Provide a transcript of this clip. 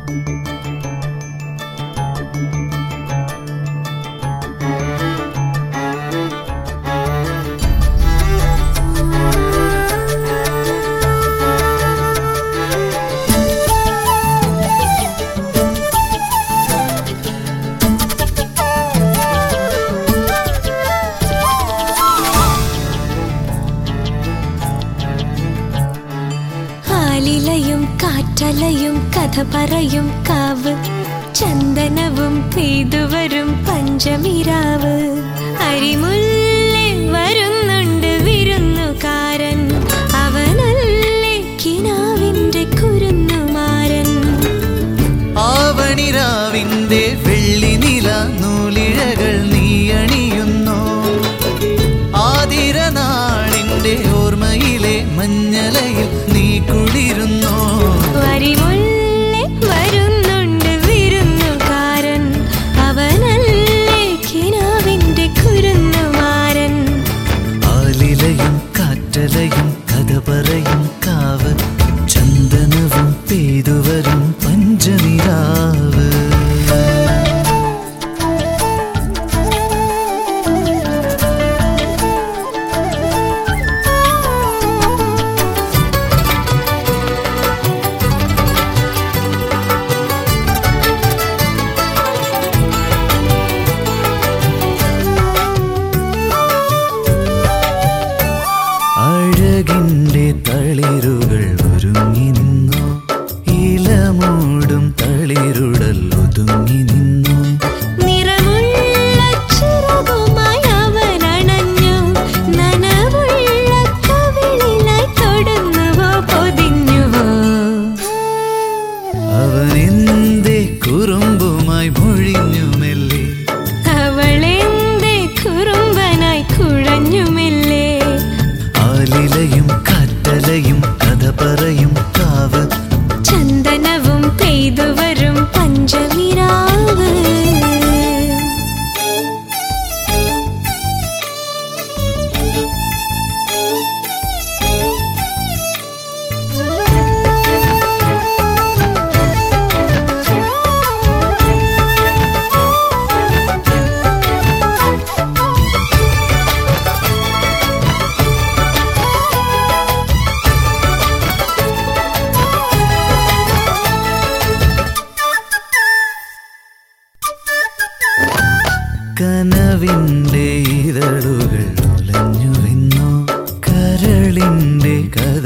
ആലിലയും കാറ്റലയും കഥ പറയും കാവ് ചന്ദനവും പെയ്തുവരും പഞ്ചമിരാവ് അരിമുല്ലേ വരുന്നുണ്ട് വിരുന്നുകാരൻ അവനല്ലേ കിനാവിന്റെ കുരുന്നുമാരൻ ആവണിരാവിന്റെ വെള്ളി നില നൂലിഴകൾ നീ അണിയുന്നു ആതിരനാളിന്റെ ഓർമ്മയിലെ മഞ്ഞലയിൽ നീ കുളിരുന്നു വരിമുല്ലേ വരുന്നുണ്ട് വിരുന്നുകാരൻ അവനല്ലേ കിനാവിന്റെ കുരുന്നുമാരൻ ആലിലയും കാറ്റലയും കഥ പറയും കാവ് ചന്ദനവും പെയ്തുവരും പഞ്ചനിരാവ് അഴകിന്റെ തളിരുകൾ ഒരുങ്ങി നിന്നു ഇലമൂടും തളിരുടൽ ഒതുങ്ങി നിന്നു നിറമുള്ള ചിറകുമായി അവൻ അണഞ്ഞു നനവുള്ള കവിളിലായി തൊടുന്നുവോ പൊതിഞ്ഞുവോ അവൻ എന്തേ കുറുമ്പുമായി മൊഴിഞ്ഞു മെല്ലെ അവളെന്തേ കുറുമ്പനായി കുഴഞ്ഞുമില്ലേ ആലിലയും കാറ്റലയും കഥ പറയും കാവ് ചന്ദനവും പെയ്തുവരും പഞ്ചമിരാവ് കനവിന്റെ ഇതളുകൾ ഉലഞ്ഞു വിന്നു കരളിന്റെ കര